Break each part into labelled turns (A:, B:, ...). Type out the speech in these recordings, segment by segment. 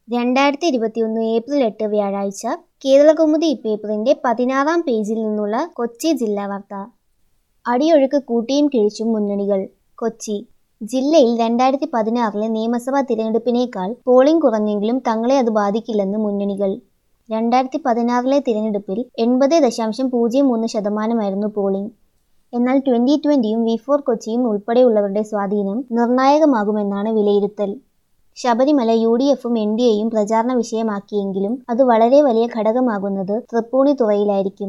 A: രണ്ടായിരത്തി ഇരുപത്തിയൊന്ന് ഏപ്രിൽ എട്ട് വ്യാഴാഴ്ച കേരളകൗമുദി പേപ്പറിന്റെ പതിനാറാം പേജിൽ നിന്നുള്ള കൊച്ചി ജില്ലാ വാർത്ത അടിയൊഴുക്ക് കൂട്ടിയും കിഴിച്ചും മുന്നണികൾ കൊച്ചി ജില്ലയിൽ രണ്ടായിരത്തി പതിനാറിലെ നിയമസഭാ തിരഞ്ഞെടുപ്പിനേക്കാൾ പോളിംഗ് കുറഞ്ഞെങ്കിലും തങ്ങളെ അത് ബാധിക്കില്ലെന്ന് മുന്നണികൾ രണ്ടായിരത്തി പതിനാറിലെ തിരഞ്ഞെടുപ്പിൽ എൺപത് ദശാംശം പൂജ്യം മൂന്ന് ശതമാനമായിരുന്നു പോളിംഗ് എന്നാൽ ട്വന്റി ട്വന്റിയും വി ഫോർ കൊച്ചിയും ഉൾപ്പെടെയുള്ളവരുടെ സ്വാധീനം നിർണായകമാകുമെന്നാണ് വിലയിരുത്തൽ ശബരിമല യു ഡി എഫും എൻ ഡി എയും പ്രചാരണ വിഷയമാക്കിയെങ്കിലും അത് വളരെ വലിയ ഘടകമാകുന്നത് തൃപ്പൂണിത്തുറയിലായിരിക്കും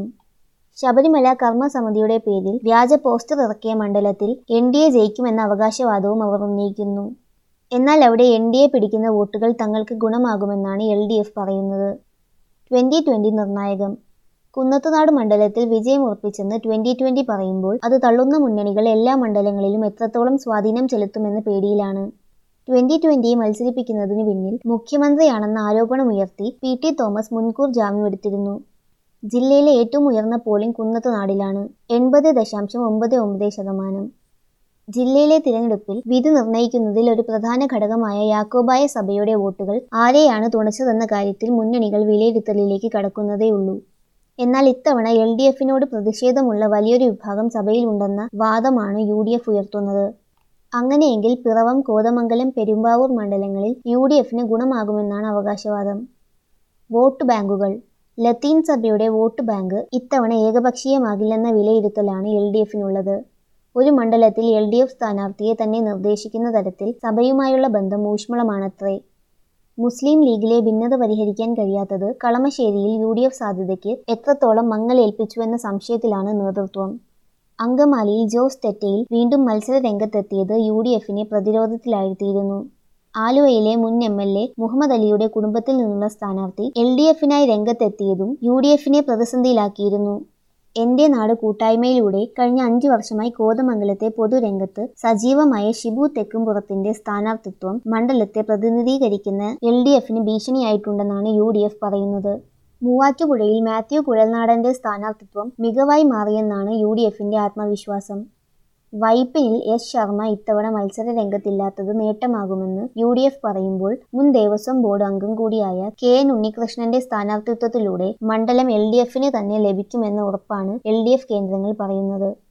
A: ശബരിമല കർമ്മസമിതിയുടെ പേരിൽ വ്യാജ പോസ്റ്റർ ഇറക്കിയ മണ്ഡലത്തിൽ എൻ ഡി എ ജയിക്കുമെന്ന അവകാശവാദവും അവർ ഉന്നയിക്കുന്നു എന്നാൽ അവിടെ എൻ ഡി എ പിടിക്കുന്ന വോട്ടുകൾ തങ്ങൾക്ക് ഗുണമാകുമെന്നാണ് എൽ ഡി എഫ് പറയുന്നത് ട്വന്റി ട്വന്റി നിർണായകം കുന്നത്തുനാട് മണ്ഡലത്തിൽ വിജയം ഉറപ്പിച്ചെന്ന് ട്വന്റി ട്വന്റി പറയുമ്പോൾ അത് തള്ളുന്ന മുന്നണികൾ എല്ലാ മണ്ഡലങ്ങളിലും എത്രത്തോളം സ്വാധീനം ചെലുത്തുമെന്ന പേടിയിലാണ് ട്വന്റി ട്വന്റിയെ മത്സരിപ്പിക്കുന്നതിന് പിന്നിൽ മുഖ്യമന്ത്രിയാണെന്ന ആരോപണമുയർത്തി പി ടി തോമസ് മുൻകൂർ ജാമ്യമെടുത്തിരുന്നു ജില്ലയിലെ ഏറ്റവും ഉയർന്ന പോളിംഗ് കുന്നത്തുനാടിലാണ് എൺപത് ദശാംശം ഒമ്പത് ഒമ്പത് ശതമാനം ജില്ലയിലെ തിരഞ്ഞെടുപ്പിൽ വിധി നിർണ്ണയിക്കുന്നതിൽ ഒരു പ്രധാന ഘടകമായ യാക്കോബായ സഭയുടെ വോട്ടുകൾ ആരെയാണ് തുണച്ചതെന്ന കാര്യത്തിൽ മുന്നണികൾ വിലയിരുത്തലിലേക്ക് കടക്കുന്നതേയുള്ളൂ എന്നാൽ ഇത്തവണ എൽ ഡി എഫിനോട് പ്രതിഷേധമുള്ള വലിയൊരു വിഭാഗം സഭയിലുണ്ടെന്ന വാദമാണ് യു ഡി എഫ് ഉയർത്തുന്നത് അങ്ങനെയെങ്കിൽ പിറവം കോതമംഗലം പെരുമ്പാവൂർ മണ്ഡലങ്ങളിൽ യു ഡി എഫിന് ഗുണമാകുമെന്നാണ് അവകാശവാദം വോട്ട് ബാങ്കുകൾ ലത്തീൻ സഭയുടെ വോട്ട് ബാങ്ക് ഇത്തവണ ഏകപക്ഷീയമാകില്ലെന്ന വിലയിരുത്തലാണ് എൽ ഡി എഫിനുള്ളത് ഒരു മണ്ഡലത്തിൽ എൽ ഡി എഫ് സ്ഥാനാർത്ഥിയെ തന്നെ നിർദ്ദേശിക്കുന്ന തരത്തിൽ സഭയുമായുള്ള ബന്ധം ഊഷ്മളമാണത്രേ മുസ്ലിം ലീഗിലെ ഭിന്നത പരിഹരിക്കാൻ കഴിയാത്തത് കളമശ്ശേരിയിൽ യു ഡി എഫ് സാധ്യതയ്ക്ക് എത്രത്തോളം മങ്ങലേൽപ്പിച്ചുവെന്ന സംശയത്തിലാണ് നേതൃത്വം അങ്കമാലിയിൽ ജോസ് തെറ്റയിൽ വീണ്ടും മത്സര രംഗത്തെത്തിയത് യു ഡി എഫിനെ പ്രതിരോധത്തിലാഴ്ത്തിയിരുന്നു ആലുവയിലെ മുൻ എം എൽ എ മുഹമ്മദ് അലിയുടെ കുടുംബത്തിൽ നിന്നുള്ള സ്ഥാനാർത്ഥി എൽ ഡി എഫിനായി രംഗത്തെത്തിയതും യു ഡി എഫിനെ പ്രതിസന്ധിയിലാക്കിയിരുന്നു എന്റെ നാട് കൂട്ടായ്മയിലൂടെ കഴിഞ്ഞ അഞ്ചു വർഷമായി കോതമംഗലത്തെ പൊതുരംഗത്ത് സജീവമായ ഷിബു തെക്കുംപുറത്തിന്റെ സ്ഥാനാർത്ഥിത്വം മണ്ഡലത്തെ പ്രതിനിധീകരിക്കുന്ന എൽ ഡി എഫിന് ഭീഷണിയായിട്ടുണ്ടെന്നാണ് യു ഡി എഫ് പറയുന്നത് മൂവാറ്റുപുഴയിൽ മാത്യു കുഴൽനാടന്റെ സ്ഥാനാർത്ഥിത്വം മികവായി മാറിയെന്നാണ് യു ഡി എഫിന്റെ ആത്മവിശ്വാസം വൈപ്പിനിൽ എസ് ശർമ്മ ഇത്തവണ മത്സര രംഗത്തില്ലാത്തത് നേട്ടമാകുമെന്ന് യു ഡി എഫ് പറയുമ്പോൾ മുൻ ദേവസ്വം ബോർഡ് അംഗം കൂടിയായ കെ എൻ ഉണ്ണികൃഷ്ണന്റെ സ്ഥാനാർത്ഥിത്വത്തിലൂടെ മണ്ഡലം എൽ ഡി എഫിന് തന്നെ ലഭിക്കുമെന്ന ഉറപ്പാണ് എൽ ഡി എഫ് കേന്ദ്രങ്ങൾ പറയുന്നത്